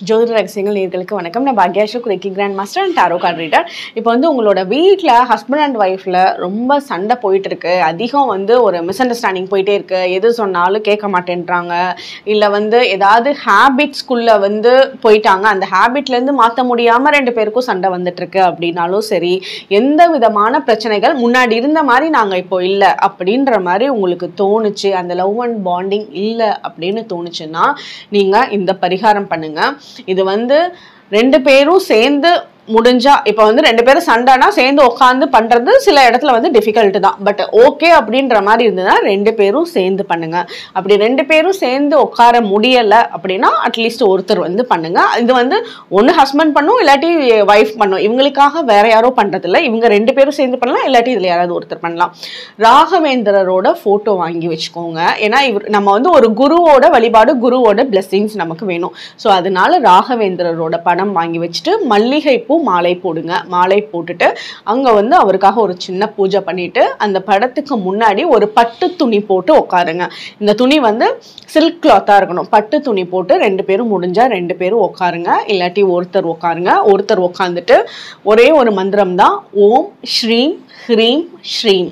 ஜோதிட ரகசியங்கள் நேர்களுக்கு வணக்கம் நான் பாக்யா Ashok reiki grand master and tarot card reader இப்போ வந்து உங்களோட வீட்டில் ஹஸ்பண்ட் அண்ட் ஒய்ஃபில் ரொம்ப சண்டை போயிட்டு இருக்கு அதிகம் வந்து ஒரு மிஸ் அண்டர்ஸ்டாண்டிங் போயிட்டே இருக்கு எது சொன்னாலும் கேட்க மாட்டேன்றாங்க இல்லை வந்து ஏதாவது ஹேபிட்ஸ்குள்ளே வந்து போயிட்டாங்க அந்த ஹேபிட்லேருந்து மாற்ற முடியாமல் ரெண்டு பேருக்கும் சண்டை வந்துட்டு இருக்கு அப்படின்னாலும் சரி எந்த விதமான பிரச்சனைகள் முன்னாடி இருந்த மாதிரி நாங்கள் இப்போ இல்லை அப்படின்ற மாதிரி உங்களுக்கு தோணுச்சு அந்த லவ் அண்ட் பாண்டிங் இல்லை அப்படின்னு தோணுச்சுன்னா நீங்கள் இந்த பரிகாரம் பண்ணுங்க இது வந்து ரெண்டு பேரும் சேர்ந்து முடிஞ்சா இப்போ வந்து ரெண்டு பேரும் சண்டைனா சேர்ந்து உட்காந்து பண்றது சில இடத்துல வந்து டிஃபிகல்ட் தான் பட் ஓகே அப்படின்ற மாதிரி இருந்ததுன்னா ரெண்டு பேரும் சேர்ந்து பண்ணுங்க அப்படி ரெண்டு பேரும் சேர்ந்து உட்கார முடியல அப்படின்னா அட்லீஸ்ட் ஒருத்தர் வந்து பண்ணுங்க இது வந்து ஒன்று ஹஸ்பண்ட் பண்ணும் இல்லாட்டி ஒய்ஃப் பண்ணும் இவங்களுக்காக வேற யாரோ பண்றதில்ல இவங்க ரெண்டு பேரும் சேர்ந்து பண்ணலாம் இல்லாட்டி இதுல யாராவது ஒருத்தர் பண்ணலாம் ராகவேந்திரரோட போட்டோ வாங்கி வச்சுக்கோங்க ஏன்னா இவர் நம்ம வந்து ஒரு குருவோட வழிபாடு குருவோட பிளெஸ்ஸிங்ஸ் நமக்கு வேணும் ஸோ அதனால ராகவேந்திரரோட படம் வாங்கி வச்சுட்டு மல்லிகை பூ மாலை போடுங்க மாலை போட்டுட்டு அங்கே வந்து அவருக்காக ஒரு சின்ன பூஜை பண்ணிட்டு அந்த படத்துக்கு முன்னாடி ஒரு பட்டு துணி போட்டு உட்காருங்க இந்த துணி வந்து சில்க் கிளாத்தாக இருக்கணும் பட்டு துணி போட்டு ரெண்டு பேரும் முடிஞ்சா ரெண்டு பேரும் உட்காருங்க இல்லாட்டி ஒருத்தர் உட்காருங்க ஒருத்தர் உட்காந்துட்டு ஒரே ஒரு மந்திரம் தான் ஓம் ஸ்ரீம் ஹ்ரீம் ஸ்ரீம்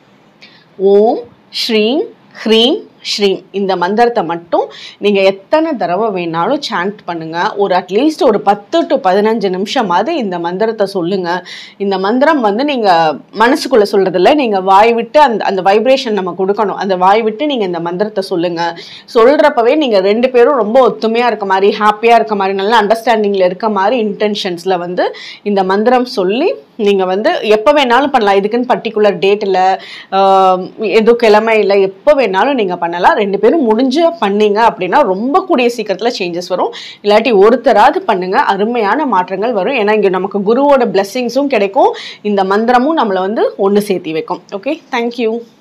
ஓம் ஸ்ரீம் ஹ்ரீம் ஸ்ரீம் இந்த மந்திரத்தை மட்டும் நீங்கள் எத்தனை தடவை வேணாலும் சாண்ட் பண்ணுங்கள் ஒரு அட்லீஸ்ட் ஒரு பத்து டு பதினஞ்சு நிமிஷமாவது இந்த மந்திரத்தை சொல்லுங்கள் இந்த மந்திரம் வந்து நீங்கள் மனசுக்குள்ளே சொல்கிறதில்ல நீங்கள் வாய் விட்டு அந்த அந்த வைப்ரேஷன் நம்ம கொடுக்கணும் அந்த வாய் விட்டு நீங்கள் இந்த மந்திரத்தை சொல்லுங்கள் சொல்கிறப்பவே நீங்கள் ரெண்டு பேரும் ரொம்ப ஒத்துமையாக இருக்க மாதிரி ஹாப்பியாக இருக்க மாதிரி நல்ல அண்டர்ஸ்டாண்டிங்கில் இருக்க மாதிரி இன்டென்ஷன்ஸில் வந்து இந்த மந்திரம் சொல்லி நீங்கள் வந்து எப்போ வேணாலும் பண்ணலாம் இதுக்குன்னு பர்டிகுலர் டேட்டில் எதுவும் கிழமை இல்லை எப்போ வேணாலும் நீங்கள் பண்ணலாம் ரெண்டு பேரும் முடிஞ்சு பண்ணீங்க அப்படின்னா ரொம்ப கூடிய சீக்கிரத்தில் சேஞ்சஸ் வரும் இல்லாட்டி ஒருத்தராவது பண்ணுங்க அருமையான மாற்றங்கள் வரும் ஏன்னா இங்கே நமக்கு குருவோட பிளெஸ்ஸிங்ஸும் கிடைக்கும் இந்த மந்திரமும் நம்மளை வந்து ஒன்று சேர்த்தி வைக்கும் ஓகே தேங்க்யூ